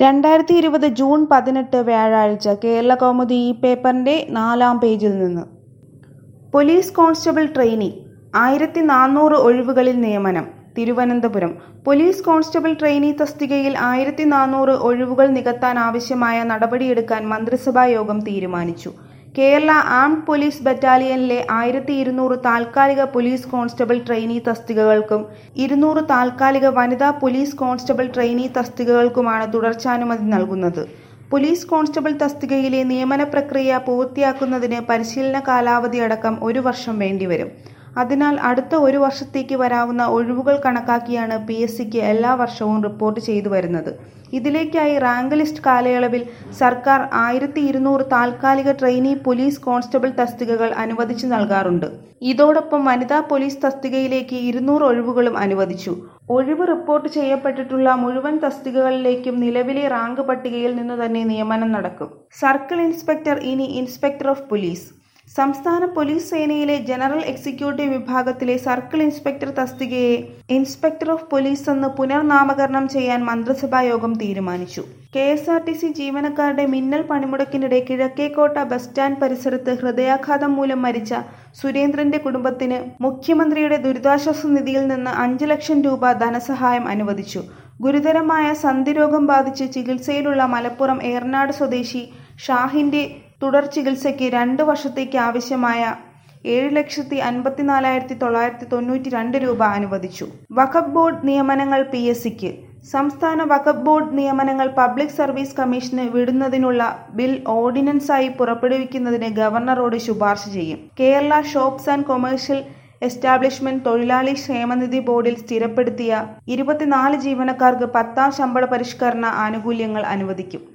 രണ്ടായിരത്തി ഇരുപത് ജൂൺ പതിനെട്ട് വ്യാഴാഴ്ച കേരളകൗമുദി ഈ പേപ്പറിന്റെ നാലാം പേജിൽ നിന്ന് പോലീസ് കോൺസ്റ്റബിൾ ട്രെയിനി ആയിരത്തി നാനൂറ് ഒഴിവുകളിൽ നിയമനം തിരുവനന്തപുരം പോലീസ് കോൺസ്റ്റബിൾ ട്രെയിനി തസ്തികയിൽ ആയിരത്തി നാനൂറ് ഒഴിവുകൾ നികത്താൻ ആവശ്യമായ നടപടിയെടുക്കാൻ മന്ത്രിസഭാ യോഗം തീരുമാനിച്ചു കേരള ആംഡ് പോലീസ് ബറ്റാലിയനിലെ ആയിരത്തി ഇരുന്നൂറ് താൽക്കാലിക പോലീസ് കോൺസ്റ്റബിൾ ട്രെയിനി തസ്തികകൾക്കും ഇരുന്നൂറ് താൽക്കാലിക വനിതാ പോലീസ് കോൺസ്റ്റബിൾ ട്രെയിനി തസ്തികകൾക്കുമാണ് തുടർച്ചാനുമതി നൽകുന്നത് പോലീസ് കോൺസ്റ്റബിൾ തസ്തികയിലെ നിയമന പ്രക്രിയ പൂർത്തിയാക്കുന്നതിന് പരിശീലന കാലാവധി അടക്കം ഒരു വർഷം വേണ്ടിവരും അതിനാൽ അടുത്ത ഒരു വർഷത്തേക്ക് വരാവുന്ന ഒഴിവുകൾ കണക്കാക്കിയാണ് പി എസ് സിക്ക് എല്ലാ വർഷവും റിപ്പോർട്ട് ചെയ്തു വരുന്നത് ഇതിലേക്കായി റാങ്ക് ലിസ്റ്റ് കാലയളവിൽ സർക്കാർ ആയിരത്തി ഇരുന്നൂറ് താൽക്കാലിക ട്രെയിനി പോലീസ് കോൺസ്റ്റബിൾ തസ്തികകൾ അനുവദിച്ചു നൽകാറുണ്ട് ഇതോടൊപ്പം വനിതാ പോലീസ് തസ്തികയിലേക്ക് ഇരുന്നൂറ് ഒഴിവുകളും അനുവദിച്ചു ഒഴിവ് റിപ്പോർട്ട് ചെയ്യപ്പെട്ടിട്ടുള്ള മുഴുവൻ തസ്തികകളിലേക്കും നിലവിലെ റാങ്ക് പട്ടികയിൽ നിന്ന് തന്നെ നിയമനം നടക്കും സർക്കിൾ ഇൻസ്പെക്ടർ ഇനി ഇൻസ്പെക്ടർ ഓഫ് പോലീസ് സംസ്ഥാന പോലീസ് സേനയിലെ ജനറൽ എക്സിക്യൂട്ടീവ് വിഭാഗത്തിലെ സർക്കിൾ ഇൻസ്പെക്ടർ തസ്തികയെ ഇൻസ്പെക്ടർ ഓഫ് പോലീസ് എന്ന് പുനർനാമകരണം ചെയ്യാൻ മന്ത്രിസഭാ യോഗം തീരുമാനിച്ചു K S R T C ജീവനക്കാരുടെ മിന്നൽ പണിമുടക്കിനിടെ കിഴക്കേക്കോട്ട ബസ് സ്റ്റാൻഡ് പരിസരത്ത് ഹൃദയാഘാതം മൂലം മരിച്ച സുരേന്ദ്രന്റെ കുടുംബത്തിന് മുഖ്യമന്ത്രിയുടെ ദുരിതാശ്വാസ നിധിയിൽ നിന്ന് അഞ്ച് ലക്ഷം രൂപ ധനസഹായം അനുവദിച്ചു ഗുരുതരമായ സന്ധിരോഗം ബാധിച്ച് ചികിത്സയിലുള്ള മലപ്പുറം ഏറനാട് സ്വദേശി ഷാഹിന്റെ തുടർ ചികിത്സയ്ക്ക് രണ്ട് വർഷത്തേക്ക് ആവശ്യമായ ഏഴ് ലക്ഷത്തി അൻപത്തിനാലായിരത്തി തൊള്ളായിരത്തി തൊണ്ണൂറ്റി രണ്ട് രൂപ അനുവദിച്ചു വഖഫ് ബോർഡ് നിയമനങ്ങൾ പി എസ് സിക്ക് സംസ്ഥാന വഖഫ് ബോർഡ് നിയമനങ്ങൾ പബ്ലിക് സർവീസ് കമ്മീഷന് വിടുന്നതിനുള്ള ബിൽ ഓർഡിനൻസായി പുറപ്പെടുവിക്കുന്നതിന് ഗവർണറോട് ശുപാർശ ചെയ്യും Kerala shops and commercial establishment തൊഴിലാളി ക്ഷേമനിധി ബോർഡിൽ സ്ഥിരപ്പെടുത്തിയ ഇരുപത്തിനാല് ജീവനക്കാർക്ക് പത്താം ശമ്പള പരിഷ്കരണ ആനുകൂല്യങ്ങൾ അനുവദിക്കും